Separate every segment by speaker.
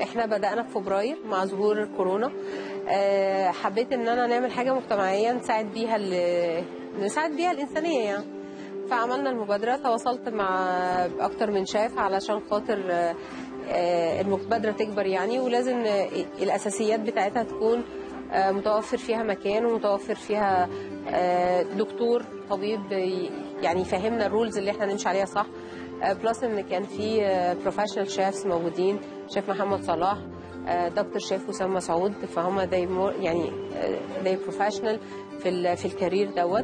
Speaker 1: احنا بدأنا في فبراير مع ظهور كورونا آه، حبيت ان انا نعمل حاجة مجتمعية نساعد بيها ال- نساعد بيها الإنسانية يعني فعملنا المبادرة تواصلت مع أكتر من شاف علشان خاطر آه، آه، المبادرة تكبر يعني ولازم آه، الأساسيات بتاعتها تكون آه، متوفر فيها مكان ومتوفر فيها آه، دكتور طبيب ي- يعني يفهمنا الرولز اللي احنا نمشي عليها صح بلس ان كان في بروفيشنال شيفs موجودين شيف محمد صلاح آه، دكتور شيف وسام مسعود فهم they more يعني آه، they professional في ال- في الكارير دوت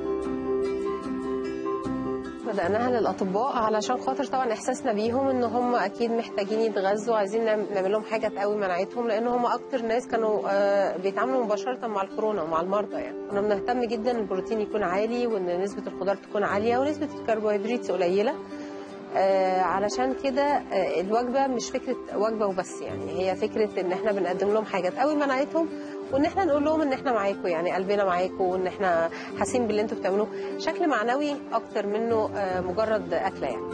Speaker 1: بدأناها للأطباء علشان خاطر طبعا إحساسنا بيهم إن هم أكيد محتاجين يتغذوا عايزين نعم- نعمل لهم حاجة تقوي مناعتهم لأن هم أكتر ناس كانوا آه، بيتعاملوا مباشرة مع الكورونا ومع المرضى يعني كنا بنهتم جدا إن البروتين يكون عالي وإن نسبة الخضار تكون عالية ونسبة الكربوهيدرات قليلة آه، علشان كده آه، الوجبة مش فكرة وجبة وبس يعني هي فكرة إن إحنا بنقدم لهم حاجة تقوي مناعتهم وان احنا نقول لهم ان احنا معاكم يعني قلبنا معاكم وان احنا حاسين باللي انتوا بتعملوه شكل معنوي اكتر منه آه، مجرد اكله يعني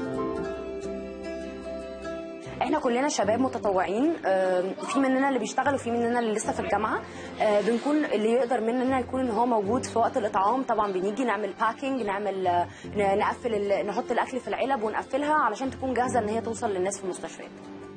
Speaker 2: احنا كلنا شباب متطوعين آه، في مننا اللي بيشتغل وفي مننا اللي لسه في الجامعه آه، بنكون اللي يقدر مننا يكون ان هو موجود في وقت الاطعام طبعا بنيجي نعمل باكينج نعمل آه، ن- نقفل ال- نحط الاكل في العلب ونقفلها علشان تكون جاهزه ان هي توصل للناس في المستشفيات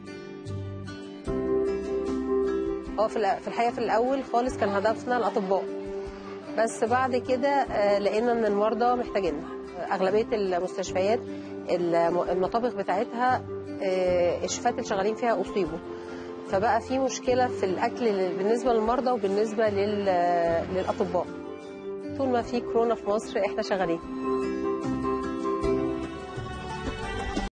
Speaker 1: هو في الأ- في الحقيقه في الاول خالص كان هدفنا الاطباء بس بعد كده آه، لقينا ان المرضى محتاجيننا اغلبيه المستشفيات الم- المطابخ بتاعتها آه، الشفات اللي شغالين فيها اصيبوا فبقى في مشكله في الاكل لل- بالنسبه للمرضى وبالنسبه لل- للاطباء طول ما في كورونا في مصر احنا شغالين